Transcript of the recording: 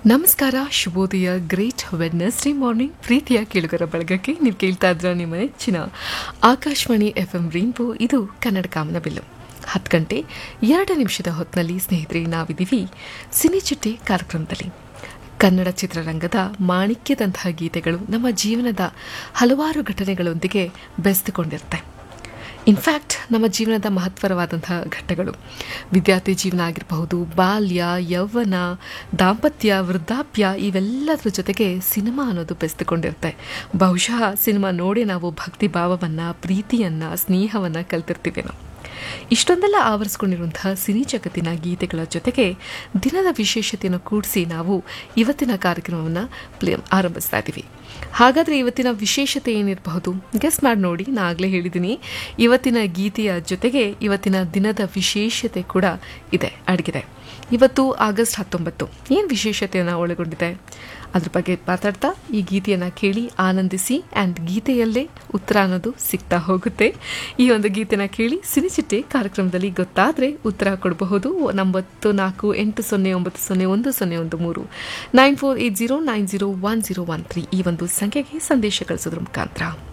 ನಮಸ್ಕಾರ ಶುಭೋದಯ great Wednesday morning ಪ್ರೀತಿಯ ಕೇಳುಗರ ಬಳಗಕ್ಕೆ ನೀವು ಕೇಳ್ತಾ ಇದ್ರ ನಿಮ್ಮ ನೆಚ್ಚಿನ ಆಕಾಶವಾಣಿ ಎಫ್ ಎಂ ರೈನ್ಬೋ ಇದು ಕನ್ನಡ ಕಾಮನ ಬಿಲ್ಲು ಹತ್ತು ಗಂಟೆ ಎರಡು ನಿಮಿಷದ ಹೊತ್ತಿನಲ್ಲಿ ಸ್ನೇಹಿತರೆ ನಾವಿದ್ದೀವಿ ಸಿನಿಚಿಟ್ಟೆ ಕಾರ್ಯಕ್ರಮದಲ್ಲಿ ಕನ್ನಡ ಚಿತ್ರರಂಗದ ಮಾಣಿಕ್ಯದಂತಹ ಗೀತೆಗಳು ನಮ್ಮ ಜೀವನದ ಹಲವಾರು ಘಟನೆಗಳೊಂದಿಗೆ ಬೆರೆದುಕೊಂಡಿರುತ್ತೆ ಇನ್ಫ್ಯಾಕ್ಟ್ ನಮ್ಮ ಜೀವನದ ಮಹತ್ವರವಾದಂತಹ ಘಟ್ಟಗಳು ವಿದ್ಯಾರ್ಥಿ ಜೀವನ ಆಗಿರಬಹುದು ಬಾಲ್ಯ ಯೌವನ ದಾಂಪತ್ಯ ವೃದ್ಧಾಪ್ಯ ಇವೆಲ್ಲದರ ಜೊತೆಗೆ ಸಿನಿಮಾ ಅನ್ನೋದು ಬೆರೆದುಕೊಂಡಿರುತ್ತೆ ಬಹುಶಃ ಸಿನಿಮಾ ನೋಡಿ ನಾವು ಭಕ್ತಿ ಭಾವವನ್ನು ಪ್ರೀತಿಯನ್ನು ಸ್ನೇಹವನ್ನು ಕಲ್ತಿರ್ತೀವಿ ನಾವು ಇಷ್ಟೊಂದೆಲ್ಲ ಆವರಿಸ್ಕೊಂಡಿರುವಂತಹ ಸಿನಿ ಜಗತ್ತಿನ ಗೀತೆಗಳ ಜೊತೆಗೆ ದಿನದ ವಿಶೇಷತೆಯನ್ನು ಕೂಡಿಸಿ ನಾವು ಇವತ್ತಿನ ಕಾರ್ಯಕ್ರಮವನ್ನು ಪ್ಲೇ ಆರಂಭಿಸ್ತಾ ಇದ್ದೀವಿ ಹಾಗಾದರೆ ಇವತ್ತಿನ ವಿಶೇಷತೆ ಏನಿರಬಹುದು ಗೆಸ್ ಮಾಡಿ ನೋಡಿ ನಾ ಆಗಲೇ ಹೇಳಿದ್ದೀನಿ ಇವತ್ತಿನ ಗೀತೆಯ ಜೊತೆಗೆ ಇವತ್ತಿನ ದಿನದ ವಿಶೇಷತೆ ಕೂಡ ಇದೆ ಅಡಗಿದೆ ಇವತ್ತು ಆಗಸ್ಟ್ ಹತ್ತೊಂಬತ್ತು ಏನು ವಿಶೇಷತೆಯನ್ನು ಒಳಗೊಂಡಿದೆ ಅದ್ರ ಬಗ್ಗೆ ಮಾತಾಡ್ತಾ ಈ ಗೀತೆಯನ್ನು ಕೇಳಿ ಆನಂದಿಸಿ ಆ್ಯಂಡ್ ಗೀತೆಯಲ್ಲೇ ಉತ್ತರ ಅನ್ನೋದು ಸಿಗ್ತಾ ಹೋಗುತ್ತೆ ಈ ಒಂದು ಗೀತೆನ ಕೇಳಿ ಸಿನಿಚಿಟ್ಟೆ ಕಾರ್ಯಕ್ರಮದಲ್ಲಿ ಗೊತ್ತಾದರೆ ಉತ್ತರ ಕೊಡಬಹುದು ಒಂಬತ್ತು ನಾಲ್ಕು ಎಂಟು ಸೊನ್ನೆ ಒಂಬತ್ತು ಸೊನ್ನೆ ಒಂದು ಸೊನ್ನೆ ಒಂದು ಮೂರು nine four eight zero nine zero one zero one three ಈ ಒಂದು ಸಂಖ್ಯೆಗೆ ಸಂದೇಶ ಕಳಿಸೋದ್ರ ಮುಖಾಂತರ